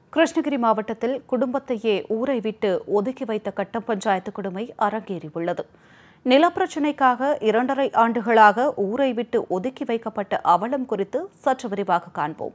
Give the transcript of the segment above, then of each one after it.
கிருஷ்ணகிரி மாவட்டத்தில் குடும்பத்தையே ஊரை விட்டு ஒதுக்கி வைத்த கட்டம் பஞ்சாயத்து கொடுமை அரங்கேறியுள்ளது நிலப்பிரச்சினைக்காக இரண்டரை ஆண்டுகளாக ஊரை விட்டு ஒதுக்கி வைக்கப்பட்ட அவலம் குறித்து சற்று விரிவாக காண்போம்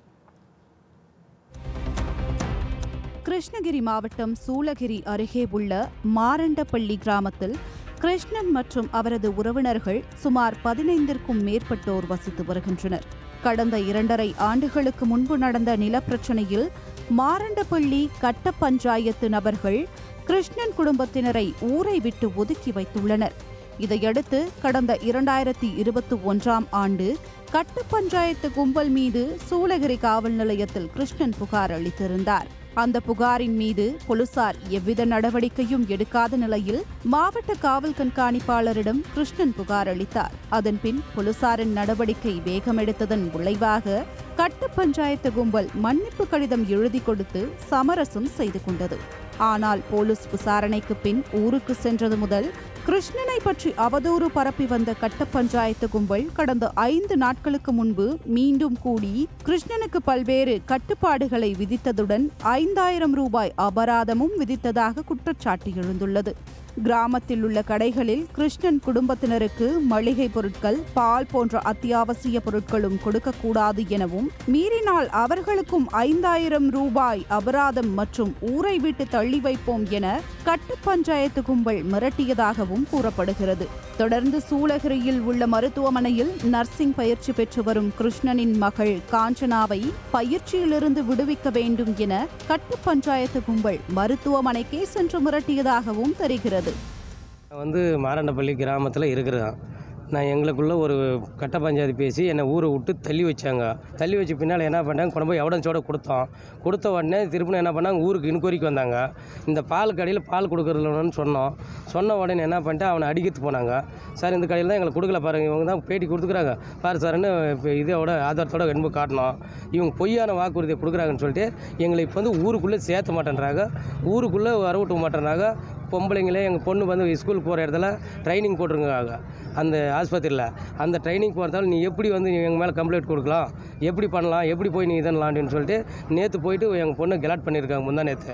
கிருஷ்ணகிரி மாவட்டம் சூளகிரி அருகே உள்ள மாரண்டப்பள்ளி கிராமத்தில் கிருஷ்ணன் மற்றும் அவரது உறவினர்கள் சுமார் பதினைந்திற்கும் மேற்பட்டோர் வசித்து வருகின்றனர் கடந்த இரண்டரை ஆண்டுகளுக்கு முன்பு நடந்த நிலப்பிரச்சனையில் மாரண்டப்பள்ளி கட்ட பஞ்சாயத்து நபர்கள் கிருஷ்ணன் குடும்பத்தினரை ஊரை விட்டு ஒதுக்கி வைத்துள்ளனர் இதையடுத்து கடந்த இரண்டாயிரத்தி இருபத்தி ஒன்றாம் ஆண்டு கட்ட பஞ்சாயத்து கும்பல் மீது சூளகிரி காவல் நிலையத்தில் கிருஷ்ணன் புகார் அளித்திருந்தார் அந்த புகாரின் மீது போலீசார் எவ்வித நடவடிக்கையும் எடுக்காத நிலையில் மாவட்ட காவல் கண்காணிப்பாளரிடம் கிருஷ்ணன் புகார் அளித்தார் அதன்பின் போலீசாரின் நடவடிக்கை வேகமெடுத்ததன் விளைவாக கட்ட பஞ்சாயத்து கும்பல் மன்னிப்பு கடிதம் எழுதி கொடுத்து சமரசம் செய்து கொண்டது ஆனால் போலீஸ் விசாரணைக்கு பின் ஊருக்கு சென்றது முதல் கிருஷ்ணனை பற்றி அவதூறு பரப்பி வந்த கட்ட பஞ்சாயத்து கும்பல் கடந்த ஐந்து நாட்களுக்கு முன்பு மீண்டும் கூடி கிருஷ்ணனுக்கு பல்வேறு கட்டுப்பாடுகளை விதித்ததுடன் ஐந்தாயிரம் ரூபாய் அபராதமும் விதித்ததாக குற்றச்சாட்டு எழுந்துள்ளது கிராமத்தில் உள்ள கடைகளில் கிருஷ்ணன் குடும்பத்தினருக்கு மளிகை பொருட்கள் பால் போன்ற அத்தியாவசிய பொருட்களும் கொடுக்கக்கூடாது எனவும் மீறினால் அவர்களுக்கும் ஐந்தாயிரம் ரூபாய் அபராதம் மற்றும் ஊரை விட்டு தள்ளி வைப்போம் என கட்டு பஞ்சாயத்து கும்பல் மிரட்டியதாகவும் கூறப்படுகிறது தொடர்ந்து சூளகிரியில் உள்ள மருத்துவமனையில் நர்சிங் பயிற்சி பெற்று வரும் கிருஷ்ணனின் மகள் காஞ்சனாவை பயிற்சியிலிருந்து விடுவிக்க வேண்டும் என கட்டு பஞ்சாயத்து கும்பல் மருத்துவமனைக்கே சென்று மிரட்டியதாகவும் தெரிகிறது வந்து மாரண்டப்பள்ளி கிராமத்தில் இருக்கிறேன் நான் எங்களுக்குள்ள ஒரு கட்ட பஞ்சாயத்து பேசி என்னை ஊரை விட்டு தள்ளி வச்சாங்க தள்ளி வச்ச பின்னால் என்ன பண்ணாங்க கொண்டு போய் எவிடன்ஸோட கொடுத்தோம் கொடுத்த உடனே திரும்ப என்ன பண்ணாங்க ஊருக்கு இன்கொயரிக்கு வந்தாங்க இந்த பால் கடையில் பால் கொடுக்குறதுலன்னு சொன்னோம் சொன்ன உடனே என்ன பண்ணிட்டு அவனை அடிக்கிறதுக்கு போனாங்க சார் இந்த கடையில் தான் எங்களுக்கு கொடுக்கல பாருங்க இவங்க தான் பேட்டி கொடுத்துக்குறாங்க பாரு சார்னு இப்போ இதோட ஆதாரத்தோட என்பது காட்டணும் இவங்க பொய்யான வாக்குறுதியை கொடுக்குறாங்கன்னு சொல்லிட்டு எங்களை இப்போ வந்து ஊருக்குள்ளே சேர்த்த மாட்டேன்றாங்க ஊருக்குள்ளே வரவிட்டு மாட்டேன்றாங்க பொம்பளைங்களே எங்கள் பொண்ணு வந்து ஸ்கூலுக்கு போகிற இடத்துல ட்ரைனிங் போட்டிருக்காங்க அந்த ஆஸ்பத்திரியில் அந்த ட்ரைனிங் போகிறதால நீ எப்படி வந்து எங்கள் மேலே கம்ப்ளைண்ட் கொடுக்கலாம் எப்படி பண்ணலாம் எப்படி போய் நீ இதனலான்னு சொல்லிட்டு நேற்று போயிட்டு எங்கள் பொண்ணு கெலாட் பண்ணியிருக்காங்க முந்தா நேற்று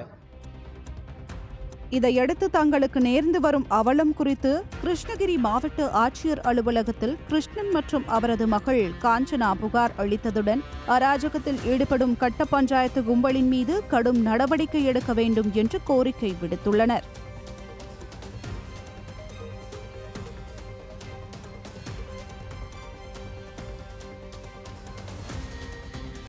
இதையடுத்து தங்களுக்கு நேர்ந்து வரும் அவலம் குறித்து கிருஷ்ணகிரி மாவட்ட ஆட்சியர் அலுவலகத்தில் கிருஷ்ணன் மற்றும் அவரது மகள் காஞ்சனா புகார் அளித்ததுடன் அராஜகத்தில் ஈடுபடும் கட்ட பஞ்சாயத்து கும்பலின் மீது கடும் நடவடிக்கை எடுக்க வேண்டும் என்று கோரிக்கை விடுத்துள்ளனர்